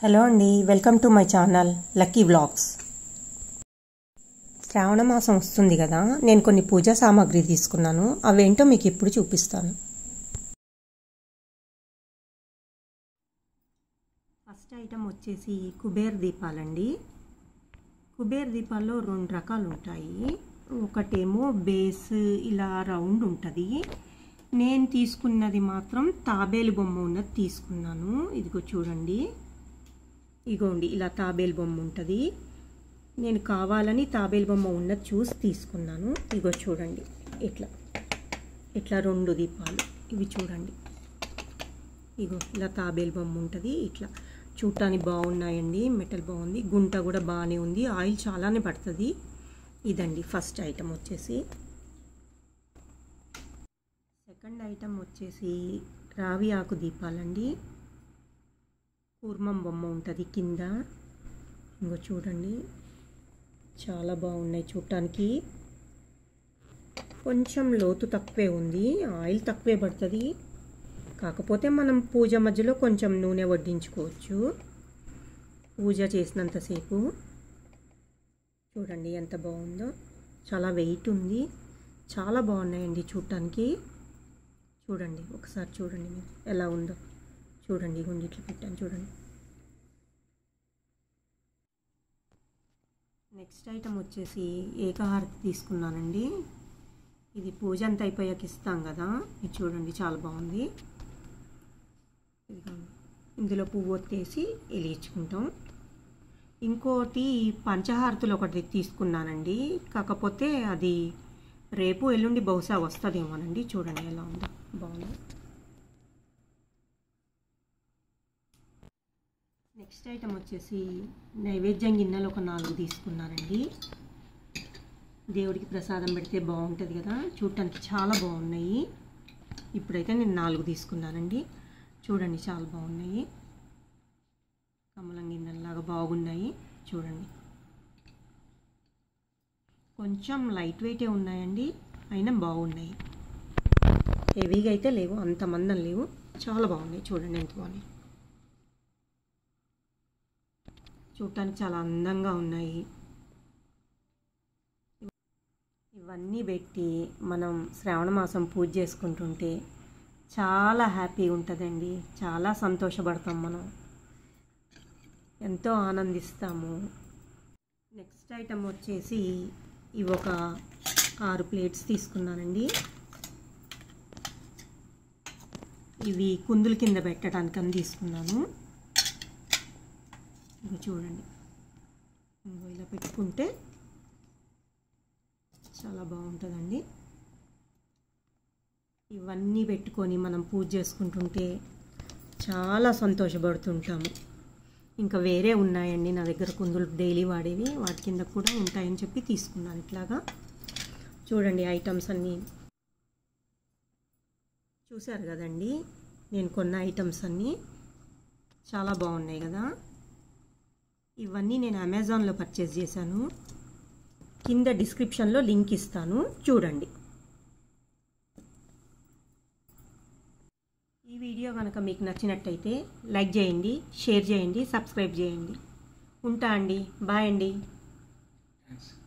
Hello అండి welcome to my channel lucky vlogs Shravana మాసం వస్తుంది కదా నేను కొన్ని పూజా సామాగ్రి తీసుకున్నాను అవేంటో మీకు ఇప్పుడు చూపిస్తాను ఫస్ట్ ఐటమ్ వచ్చేసి కుబేర్ దీపాలండి కుబేర్ దీపాల్లో రెండు రకాలు ఉంటాయి ఒకటేమో బేస్ ఇలా రౌండ్ ఉంటుంది నేను తీసుకున్నది మాత్రం తాబేలు బొమ్మ ఉన్నది తీసుకున్నాను ఇదిగో చూడండి ఇగోండి ఇలా తాబేలు బొమ్మ ఉంటుంది నేను కావాలని తాబేలు బొమ్మ ఉన్నది చూసి తీసుకున్నాను ఇగో చూడండి ఇట్లా ఇట్లా రెండు దీపాలు ఇవి చూడండి ఇగో ఇలా తాబేలు బొమ్మ ఉంటుంది ఇట్లా చూడటానికి బాగున్నాయండి మెటల్ బాగుంది గుంట కూడా బాగానే ఉంది ఆయిల్ చాలానే పడుతుంది ఇదండి ఫస్ట్ ఐటమ్ వచ్చేసి సెకండ్ ఐటమ్ వచ్చేసి రావి ఆకు దీపాలండి కూర్మం బొమ్మ ఉంటుంది కింద ఇంకో చూడండి చాలా బాగున్నాయి చూడటానికి కొంచెం లోతు తక్కువే ఉంది ఆయిల్ తక్కువే పడుతుంది కాకపోతే మనం పూజ మధ్యలో కొంచెం నూనె వడ్డించుకోవచ్చు పూజ చేసినంతసేపు చూడండి ఎంత బాగుందో చాలా వెయిట్ ఉంది చాలా బాగున్నాయండి చూడటానికి చూడండి ఒకసారి చూడండి మీరు ఎలా ఉందో చూడండి గుండి ఇట్లా పెట్టాను చూడండి నెక్స్ట్ ఐటమ్ వచ్చేసి ఏకహారతి తీసుకున్నానండి ఇది పూజ అంతా అయిపోయాక ఇస్తాం కదా ఇది చూడండి చాలా బాగుంది ఇదిగోండి ఇందులో పువ్వు ఒత్తేసి వెలిగించుకుంటాం ఇంకోటి పంచహారతులు ఒకటి తీసుకున్నానండి కాకపోతే అది రేపు ఎల్లుండి బహుశా వస్తుందేమోనండి చూడండి ఎలా ఉందో బాగుంది నెక్స్ట్ ఐటమ్ వచ్చేసి నైవేద్యం గిన్నెలు ఒక నాలుగు తీసుకున్నానండి దేవుడికి ప్రసాదం పెడితే బాగుంటుంది కదా చూడటానికి చాలా బాగున్నాయి ఇప్పుడైతే నేను నాలుగు తీసుకున్నానండి చూడండి చాలా బాగున్నాయి కమలం గిన్నెలాగా బాగున్నాయి చూడండి కొంచెం లైట్ వెయిటే ఉన్నాయండి అయినా బాగున్నాయి హెవీగా అయితే లేవు అంత మందం లేవు చాలా బాగున్నాయి చూడండి ఎంత బాగున్నాయి చూడటానికి చాలా అందంగా ఉన్నాయి ఇవన్నీ పెట్టి మనం శ్రావణ మాసం పూజ చేసుకుంటుంటే చాలా హ్యాపీగా ఉంటుందండి చాలా సంతోషపడతాం మనం ఎంతో ఆనందిస్తాము నెక్స్ట్ ఐటమ్ వచ్చేసి ఇవి ఒక ఆరు ప్లేట్స్ తీసుకున్నానండి ఇవి కుందుల కింద పెట్టడానికి అని తీసుకున్నాను ఇవి చూడండి ఇంకో ఇలా పెట్టుకుంటే చాలా బాగుంటుందండి ఇవన్నీ పెట్టుకొని మనం పూజ చేసుకుంటుంటే చాలా సంతోషపడుతుంటాము ఇంకా వేరే ఉన్నాయండి నా దగ్గర కుందులు డైలీ వాడేవి వాటి కింద కూడా ఉంటాయని చెప్పి తీసుకున్నాను ఇట్లాగా చూడండి ఐటమ్స్ అన్నీ చూశారు కదండి నేను కొన్న ఐటమ్స్ అన్నీ చాలా బాగున్నాయి కదా ఇవన్నీ నేను అమెజాన్లో పర్చేస్ చేశాను కింద డిస్క్రిప్షన్లో లింక్ ఇస్తాను చూడండి ఈ వీడియో కనుక మీకు నచ్చినట్టయితే లైక్ చేయండి షేర్ చేయండి సబ్స్క్రైబ్ చేయండి ఉంటా అండి బాయ్ అండి Thanks.